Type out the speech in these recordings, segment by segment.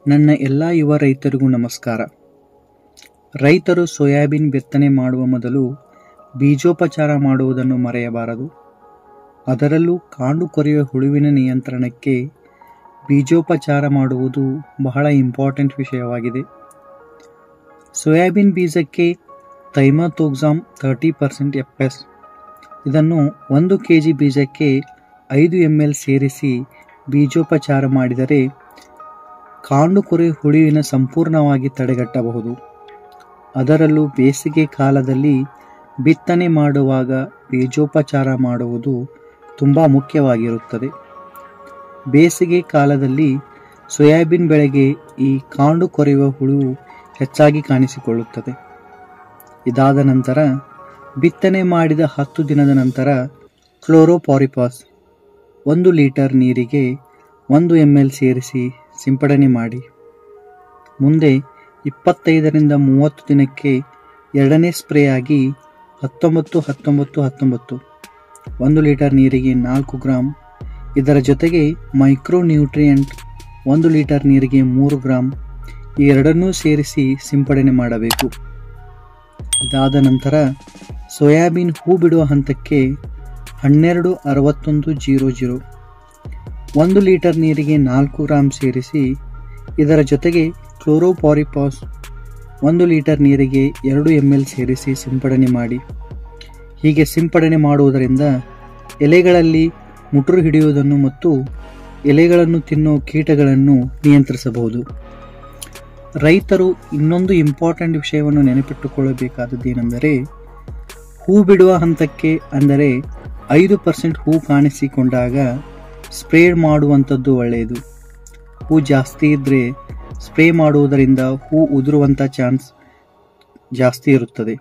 ನನ್ನ ಎಲ್ಲ ಯುವ ರೈತರಿಗೂ ನಮಸ್ಕಾರ ರೈತರು ಸೋಯಾಬೀನ್ ಬಿತ್ತನೆ ಮಾಡುವ ಮೊದಲು ಬೀಜೋಪಚಾರ ಮಾಡುವುದನ್ನು ಮರೆಯಬಾರದು ಅದರಲ್ಲೂ ಕಾಂಡು ಕೊರೆಯುವ ಹುಳುವಿನ ನಿಯಂತ್ರಣಕ್ಕೆ ಬೀಜೋಪಚಾರ ಮಾಡುವುದು ಬಹಳ ಇಂಪಾರ್ಟೆಂಟ್ ವಿಷಯವಾಗಿದೆ ಸೋಯಾಬೀನ್ ಬೀಜಕ್ಕೆ thiamethoxam thirty percent F S ಇದನ್ನು ಒಂದು ಕೆ ಜಿ ಬೀಜಕ್ಕೆ ಐದು ಎಮ್ ಎಲ್ ಸೇರಿಸಿ ಬೀಜೋಪಚಾರ ಮಾಡಿದರೆ ಕಾಂಡು ಕೊರೆ ಹುಳುವಿನ ಸಂಪೂರ್ಣವಾಗಿ ತಡೆಗಟ್ಟಬಹುದು ಅದರಲ್ಲೂ ಬೇಸಿಗೆ ಕಾಲದಲ್ಲಿ ಬಿತ್ತನೆ ಮಾಡುವಾಗ ಬೀಜೋಪಚಾರ ಮಾಡುವುದು ತುಂಬ ಮುಖ್ಯವಾಗಿರುತ್ತದೆ ಬೇಸಿಗೆ ಕಾಲದಲ್ಲಿ ಸೋಯಾಬೀನ್ ಬೆಳೆಗೆ ಈ ಕಾಂಡು ಕೊರೆಯುವ ಹುಳು ಹೆಚ್ಚಾಗಿ ಕಾಣಿಸಿಕೊಳ್ಳುತ್ತದೆ ಇದಾದ ನಂತರ ಬಿತ್ತನೆ ಮಾಡಿದ ಹತ್ತು ದಿನದ ನಂತರ ಕ್ಲೋರೋಪಾರಿಪಾಸ್ ಒಂದು ಲೀಟರ್ ನೀರಿಗೆ ಒಂದು ಎಮ್ ಎಲ್ ಸೇರಿಸಿ ಸಿಂಪಡಣೆ ಮಾಡಿ ಮುಂದೆ ಇಪ್ಪತ್ತೈದರಿಂದ ಮೂವತ್ತು ದಿನಕ್ಕೆ ಎರಡನೇ ಸ್ಪ್ರೇ ಆಗಿ ಹತ್ತೊಂಬತ್ತು ಹತ್ತೊಂಬತ್ತು ಹತ್ತೊಂಬತ್ತು ಒಂದು ಲೀಟರ್ ನೀರಿಗೆ ನಾಲ್ಕು ಗ್ರಾಂ ಇದರ ಜೊತೆಗೆ ಮೈಕ್ರೋ ನ್ಯೂಟ್ರಿಯೆಂಟ್ ಒಂದು ಲೀಟರ್ ನೀರಿಗೆ ಮೂರು ಗ್ರಾಂ ಈ ಎರಡನ್ನೂ ಸೇರಿಸಿ ಸಿಂಪಡಣೆ ಮಾಡಬೇಕು ಇದಾದ ನಂತರ ಸೋಯಾಬೀನ್ ಹೂ ಬಿಡುವ ಹಂತಕ್ಕೆ ಹನ್ನೆರಡು ಅರವತ್ತೊಂದು ಜೀರೋ ಜೀರೋ ಒಂದು ಲೀಟರ್ ನೀರಿಗೆ ನಾಲ್ಕು ಗ್ರಾಂ ಸೇರಿಸಿ ಇದರ ಜೊತೆಗೆ ಕ್ಲೋರೋಪಾರಿಪಾಸ್ ಒಂದು ಲೀಟರ್ ನೀರಿಗೆ ಎರಡು ಎಮ್ ಎಲ್ ಸೇರಿಸಿ ಸಿಂಪಡಣೆ ಮಾಡಿ ಹೀಗೆ ಸಿಂಪಡಣೆ ಮಾಡುವುದರಿಂದ ಎಲೆಗಳಲ್ಲಿ ಮುಟುರು ಹಿಡಿಯುವುದನ್ನು ಮತ್ತು ಎಲೆಗಳನ್ನು ತಿನ್ನೋ ಕೀಟಗಳನ್ನು ನಿಯಂತ್ರಿಸಬಹುದು ರೈತರು ಇನ್ನೊಂದು ಇಂಪಾರ್ಟೆಂಟ್ ವಿಷಯವನ್ನು ನೆನಪಿಟ್ಟುಕೊಳ್ಳಬೇಕಾದದ್ದೇನೆಂದರೆ ಹೂ ಬಿಡುವ ಹಂತಕ್ಕೆ ಅಂದರೆ ಐದು ಪರ್ಸೆಂಟ್ ಹೂ ಕಾಣಿಸಿಕೊಂಡಾಗ ಸ್ಪ್ರೇ ಮಾಡುವಂಥದ್ದು ಒಳ್ಳೆಯದು ಹೂ ಜಾಸ್ತಿ ಇದ್ದರೆ ಸ್ಪ್ರೇ ಮಾಡುವುದರಿಂದ ಹೂ ಉದುರುವಂಥ ಚಾನ್ಸ್ ಜಾಸ್ತಿ ಇರುತ್ತದೆ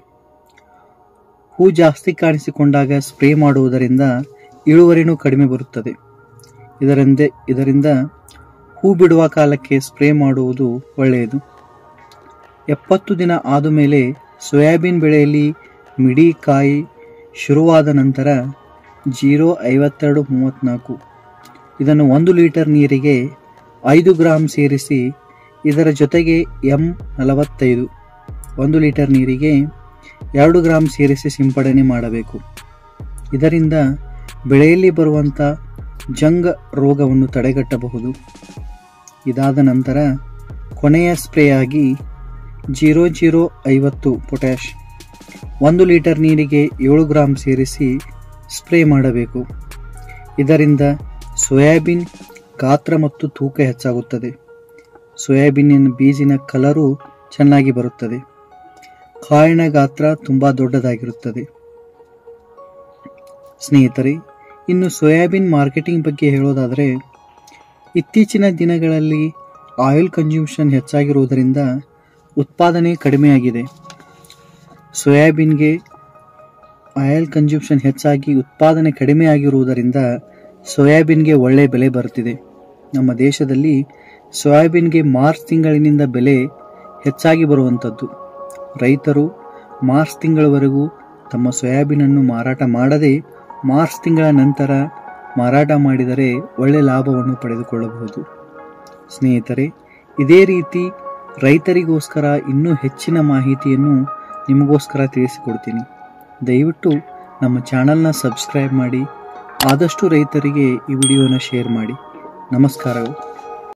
ಹೂ ಜಾಸ್ತಿ ಕಾಣಿಸಿಕೊಂಡಾಗ ಸ್ಪ್ರೇ ಮಾಡುವುದರಿಂದ ಇಳುವರಿನೂ ಕಡಿಮೆ ಬರುತ್ತದೆ ಇದರಿಂದ ಇದರಿಂದ ಹೂ ಬಿಡುವ ಕಾಲಕ್ಕೆ ಸ್ಪ್ರೇ ಮಾಡುವುದು ಒಳ್ಳೆಯದು ಎಪ್ಪತ್ತು ದಿನ ಆದ ಮೇಲೆ ಸೋಯಾಬೀನ್ ಬೆಳೆಯಲ್ಲಿ ಮಿಡಿ ಕಾಯಿ ಶುರುವಾದ ನಂತರ ಜೀರೋ ಐವತ್ತೆರಡು ಮೂವತ್ತ್ನಾಲ್ಕು ಇದನ್ನು ಒಂದು ಲೀಟರ್ ನೀರಿಗೆ ಐದು ಗ್ರಾಂ ಸೇರಿಸಿ ಇದರ ಜೊತೆಗೆ ಎಂ ನಲವತ್ತೈದು ಒಂದು ಲೀಟರ್ ನೀರಿಗೆ ಎರಡು ಗ್ರಾಂ ಸೇರಿಸಿ ಸಿಂಪಡಣೆ ಮಾಡಬೇಕು ಇದರಿಂದ ಬೆಳೆಯಲ್ಲಿ ಬರುವಂಥ ಜಂಗ ರೋಗವನ್ನು ತಡೆಗಟ್ಟಬಹುದು ಇದಾದ ನಂತರ ಕೊನೆಯ ಸ್ಪ್ರೇ ಆಗಿ ಜೀರೋ ಜೀರೋ ಐವತ್ತು ಪೊಟ್ಯಾಶ್ ಒಂದು ಲೀಟರ್ ನೀರಿಗೆ ಏಳು ಗ್ರಾಂ ಸೇರಿಸಿ ಸ್ಪ್ರೇ ಮಾಡಬೇಕು ಇದರಿಂದ ಸೋಯಾಬೀನ್ ಗಾತ್ರ ಮತ್ತು ತೂಕ ಹೆಚ್ಚಾಗುತ್ತದೆ ಸೋಯಾಬೀನಿನ ಬೀಜಿನ ಕಲರು ಚೆನ್ನಾಗಿ ಬರುತ್ತದೆ ಕಾಯಿನ ಗಾತ್ರ ತುಂಬ ದೊಡ್ಡದಾಗಿರುತ್ತದೆ ಸ್ನೇಹಿತರೆ ಇನ್ನು ಸೋಯಾಬೀನ್ ಮಾರ್ಕೆಟಿಂಗ್ ಬಗ್ಗೆ ಹೇಳೋದಾದರೆ ಇತ್ತೀಚಿನ ದಿನಗಳಲ್ಲಿ ಆಯಿಲ್ ಕನ್ಸ್ಯೂಮ್ಷನ್ ಹೆಚ್ಚಾಗಿರುವುದರಿಂದ ಉತ್ಪಾದನೆ ಕಡಿಮೆಯಾಗಿದೆ ಸೋಯಾಬೀನ್ಗೆ ಆಯಿಲ್ ಕನ್ಸ್ಯೂಮ್ಷನ್ ಹೆಚ್ಚಾಗಿ ಉತ್ಪಾದನೆ ಕಡಿಮೆಯಾಗಿರುವುದರಿಂದ ಸೋಯಾಬೀನ್ಗೆ ಒಳ್ಳೆಯ ಬೆಲೆ ಬರುತ್ತಿದೆ ನಮ್ಮ ದೇಶದಲ್ಲಿ ಸೋಯಾಬೀನ್ಗೆ ಮಾರ್ಚ್ ತಿಂಗಳಿನಿಂದ ಬೆಲೆ ಹೆಚ್ಚಾಗಿ ಬರುವಂಥದ್ದು ರೈತರು ಮಾರ್ಚ್ ತಿಂಗಳವರೆಗೂ ತಮ್ಮ ಸೋಯಾಬೀನನ್ನು ಮಾರಾಟ ಮಾಡದೆ ಮಾರ್ಚ್ ತಿಂಗಳ ನಂತರ ಮಾರಾಟ ಮಾಡಿದರೆ ಒಳ್ಳೆಯ ಲಾಭವನ್ನು ಪಡೆದುಕೊಳ್ಳಬಹುದು ಸ್ನೇಹಿತರೆ ಇದೇ ರೀತಿ ರೈತರಿಗೋಸ್ಕರ ಇನ್ನೂ ಹೆಚ್ಚಿನ ಮಾಹಿತಿಯನ್ನು ನಿಮಗೋಸ್ಕರ ತಿಳಿಸಿಕೊಡ್ತೀನಿ ದಯವಿಟ್ಟು ನಮ್ಮ ಚಾನಲ್ನ ಸಬ್ಸ್ಕ್ರೈಬ್ ಮಾಡಿ ಆದಷ್ಟು ರೈತರಿಗೆ ಈ ವಿಡಿಯೋನ ಶೇರ್ ಮಾಡಿ ನಮಸ್ಕಾರಗಳು